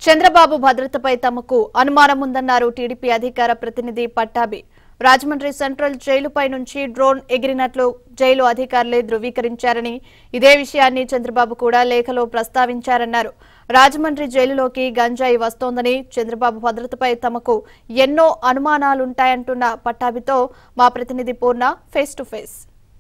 చంద్రబాబు భద్రతపై తమకు అనుమానం ఉందన్నారు టీడీపీ అధికార ప్రతినిధి పట్టాభి రాజమండ్రి సెంట్రల్ జైలుపై నుంచి డ్రోన్ ఎగిరినట్లు జైలు అధికారులే ధృవీకరించారని ఇదే విషయాన్ని చంద్రబాబు కూడా లేఖలో ప్రస్తావించారన్నారు రాజమండ్రి జైలులోకి గంజాయి వస్తోందని చంద్రబాబు భద్రతపై తమకు ఎన్నో అనుమానాలుంటాయంటున్న పట్టాభితో మా ప్రతినిధి Purna face to face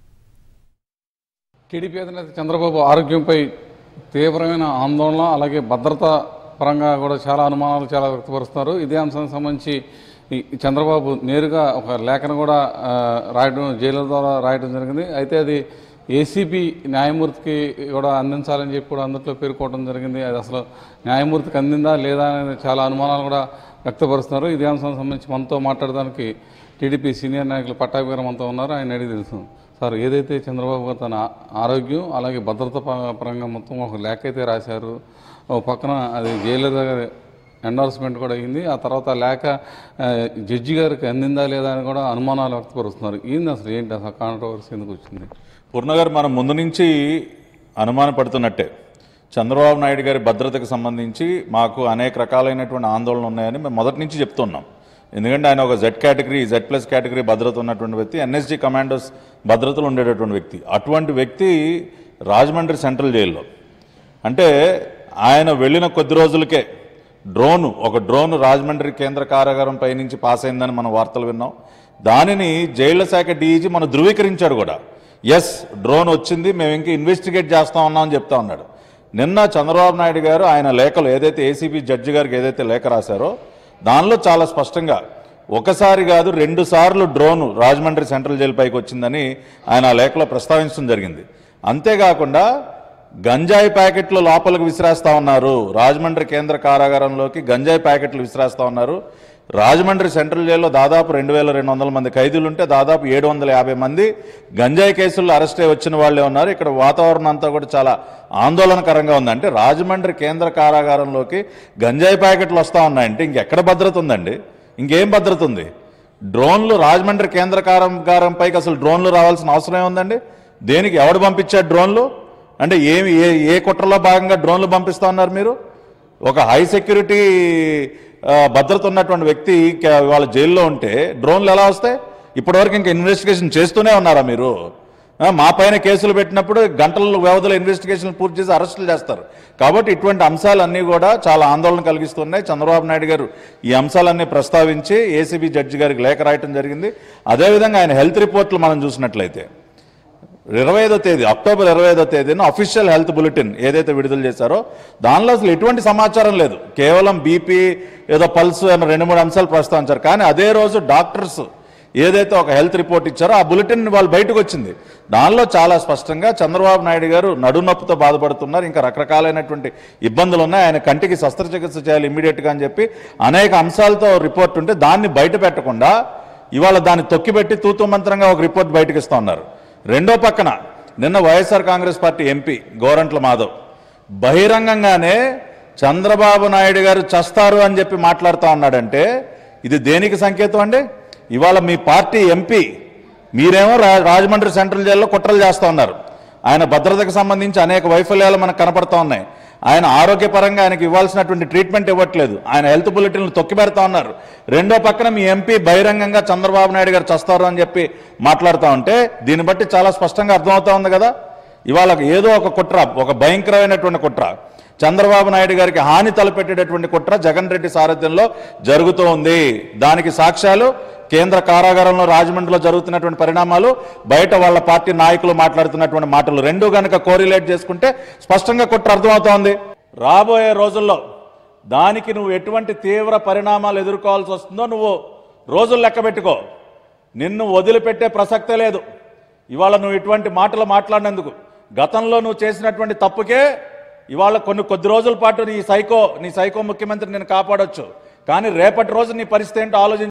TDP అధినేత చంద్రబాబు ఆరోగ్యంపై తీవ్రమైన ఆందోళన అలాగే భద్రత పరంగా కూడా చాలా అనుమానాలు చాలా వ్యక్తపరుస్తున్నారు ఇదే అంశానికి సంబంధించి ఈ చంద్రబాబు నేరుగా ఒక లేఖను కూడా ఆ, రాయడం జైలు ద్వారా రాయడం జరిగింది అయితే అది ఏసీబీ న్యాయమూర్తికి కూడా అందించాలని చెప్పి కూడా అందులో పేర్కోవడం జరిగింది అది అసలు న్యాయమూర్తికి అందిందా లేదా అనేది చాలా అనుమానాలు కూడా వ్యక్తపరుస్తున్నారు ఇదే అంశానికి సంబంధించి మనతో మాట్లాడడానికి టీడీపీ సీనియర్ నాయకులు పట్టాభి గారు మనతో ఉన్నారు ఆయన అడిగి తెలుసు సార్ ఏదైతే చంద్రబాబు గారు తన ఆరోగ్యం అలాగే భద్రత ప- పరంగా మొత్తం ఒక లేఖ అయితే రాశారు ఒక పక్కన అది జైలర్ దగ్గర ఎండార్స్మెంట్ కూడా అయింది ఆ తర్వాత ఆ లేఖ ఆ, జడ్జి గారికి అందిందా లేదా అని కూడా అనుమానాలు వ్యక్తపరుస్తున్నారు ఏంది అసలు ఏంటి అసలు కాంట్రవర్సీ ఎందుకు వచ్చింది పూర్ణ గారు మనం ముందు నుంచి అనుమానపడుతున్నట్టే చంద్రబాబు నాయుడు గారి భద్రతకు సంబంధించి మాకు అనేక రకాలైనటువంటి ఆందోళనలు ఉన్నాయని మేము మొదటి నుంచి చెప్తున్నాం ఎందుకంటే ఆయన ఒక Z category Z plus category భద్రత ఉన్నటువంటి వ్యక్తి ఎన్ఎస్జీ కమాండోస్ భద్రతలో ఉండేటటువంటి వ్యక్తి అటువంటి వ్యక్తి రాజమండ్రి సెంట్రల్ జైల్లో అంటే ఆయన వెళ్ళిన కొద్ది రోజులకే డ్రోను ఒక డ్రోన్ రాజమండ్రి కేంద్ర కారాగారం పైనుంచి పాస్ అయిందని మనం వార్తలు విన్నాం దానిని జైళ్ల శాఖ డీజీ మనం ధృవీకరించాడు కూడా ఎస్ డ్రోన్ వచ్చింది మేము ఇంకా ఇన్వెస్టిగేట్ చేస్తా ఉన్నామని చెప్తా ఉన్నాడు నిన్న చంద్రబాబు నాయుడు గారు ఆయన లేఖలు ఏదైతే ఏసీబీ జడ్జి గారికి ఏదైతే లేఖ రాశారో దానిలో చాలా స్పష్టంగా ఒకసారి కాదు రెండు సార్లు డ్రోన్ రాజమండ్రి సెంట్రల్ జైలు పైకి వచ్చిందని ఆయన ఆ లేఖలో ప్రస్తావించడం జరిగింది అంతేకాకుండా గంజాయి ప్యాకెట్లు లోపలికి విసిరేస్తా ఉన్నారు రాజమండ్రి కేంద్ర కారాగారంలోకి గంజాయి ప్యాకెట్లు విసిరేస్తా ఉన్నారు రాజమండ్రి సెంట్రల్ జైల్లో దాదాపు రెండు వేల రెండు వందల మంది ఖైదీలు ఉంటే దాదాపు ఏడు వందల యాభై మంది గంజాయి కేసుల్లో అరెస్ట్ అయి వచ్చిన వాళ్ళే ఉన్నారు ఇక్కడ వాతావరణం అంతా కూడా చాలా ఆందోళనకరంగా ఉంది అంటే రాజమండ్రి కేంద్ర కారాగారంలోకి గంజాయి ప్యాకెట్లు వస్తూ ఉన్నాయంటే ఇంకెక్కడ భద్రత ఉందండి ఇంకేం భద్రత ఉంది డ్రోన్లు రాజమండ్రి కేంద్ర కారాగారం పైకి అసలు డ్రోన్లు రావాల్సిన అవసరం ఏముందండి దేనికి ఎవడు పంపించాడు డ్రోన్లు అంటే ఏమి ఏ ఏ కుట్రలో భాగంగా డ్రోన్లు పంపిస్తా ఉన్నారు మీరు ఒక హై సెక్యూరిటీ ఆ, భద్రత ఉన్నటువంటి వ్యక్తి క- వాళ్ళ జైల్లో ఉంటే డ్రోన్లు ఎలా వస్తాయి ఇప్పటివరకు ఇంకా ఇన్వెస్టిగేషన్ చేస్తూనే ఉన్నారా మీరు ఆ, మా పైన కేసులు పెట్టినప్పుడు గంటల వ్యవధిలో ఇన్వెస్టిగేషన్ పూర్తి చేసి అరెస్టులు చేస్తారు కాబట్టి ఇటువంటి అంశాలన్నీ కూడా చాలా ఆందోళన కలిగిస్తున్నాయి చంద్రబాబు నాయుడు గారు ఈ అంశాలన్నీ ప్రస్తావించి ఏసీబీ జడ్జి గారికి లేఖ రాయటం జరిగింది అదేవిధంగా ఆయన హెల్త్ రిపోర్ట్లు మనం చూసినట్లయితే ఇరవై ఐదో తేదీ అక్టోబర్ ఇరవై ఐదో తేదీన అఫీషియల్ హెల్త్ బులెటిన్ ఏదైతే విడుదల చేశారో దానిలో అసలు ఎటువంటి సమాచారం లేదు కేవలం బీపీ ఏదో పల్స్ అన్న రెండు మూడు అంశాలు ప్రస్తావించారు కానీ అదే రోజు డాక్టర్స్ ఏదైతే ఒక హెల్త్ రిపోర్ట్ ఇచ్చారో ఆ బులెటిన్ వాళ్ళు బయటకు వచ్చింది దానిలో చాలా స్పష్టంగా చంద్రబాబు నాయుడు గారు నడునొప్పితో బాధపడుతున్నారు ఇంకా రకరకాలైనటువంటి ఇబ్బందులు ఉన్నాయి ఆయన కంటికి శస్త్రచికిత్స చేయాలి ఇమ్మీడియట్గా అని చెప్పి అనేక అంశాలతో రిపోర్ట్ ఉంటే దాన్ని బయట పెట్టకుండా ఇవాళ దాన్ని తొక్కిపెట్టి తూతు మంత్రంగా ఒక రిపోర్ట్ బయటకు ఇస్తా ఉన్నారు రెండో పక్కన నిన్న YSR Congress party MP Gorantla Madhav బహిరంగంగానే చంద్రబాబు నాయుడు గారు చస్తారు అని చెప్పి మాట్లాడుతూ ఉన్నాడంటే ఇది దేనికి సంకేతం అండి ఇవాళ మీ పార్టీ ఎంపీ మీరేమో రా- రాజమండ్రి సెంట్రల్ జైల్లో కుట్రలు చేస్తూ ఉన్నారు ఆయన భద్రతకు సంబంధించి అనేక వైఫల్యాలు మనకు కనపడతా ఉన్నాయి ఆయన ఆరోగ్యపరంగా ఆయనకి ఇవ్వాల్సినటువంటి ట్రీట్మెంట్ ఇవ్వట్లేదు ఆయన హెల్త్ బులెటిన్లు తొక్కిపెడతా ఉన్నారు రెండో పక్కన మీ ఎంపీ బహిరంగంగా చంద్రబాబు నాయుడు గారు చస్తారు అని చెప్పి మాట్లాడుతూ ఉంటే దీన్ని బట్టి చాలా స్పష్టంగా అర్థమవుతా ఉంది కదా ఇవాళ ఏదో ఒక కుట్ర ఒక భయంకరమైనటువంటి కుట్ర చంద్రబాబు నాయుడు గారికి హాని తలపెట్టేటటువంటి కుట్ర జగన్ రెడ్డి సారథ్యంలో జరుగుతూ ఉంది దానికి సాక్ష్యాలు కేంద్ర కారాగారంలో రాజమండ్రిలో జరుగుతున్నటువంటి పరిణామాలు బయట వాళ్ళ పార్టీ నాయకులు మాట్లాడుతున్నటువంటి మాటలు రెండు గనక కోరిలేట్ చేసుకుంటే స్పష్టంగా కుట్ర అర్థమవుతోంది రాబోయే రోజుల్లో దానికి నువ్వు ఎటువంటి తీవ్ర పరిణామాలు ఎదుర్కోవాల్సి వస్తుందో నువ్వు రోజులు లెక్క పెట్టుకో నిన్ను వదిలిపెట్టే ప్రసక్తే లేదు ఇవాళ నువ్వు ఇటువంటి మాటలు మాట్లాడినందుకు గతంలో నువ్వు చేసినటువంటి తప్పుకే ఇవాళ కొన్ని కొద్ది రోజుల పాటు నీ సైకో నీ సైకో ముఖ్యమంత్రి నేను కాపాడొచ్చు కానీ రేపటి రోజు నీ పరిస్థితి ఏంటో ఆలోచించి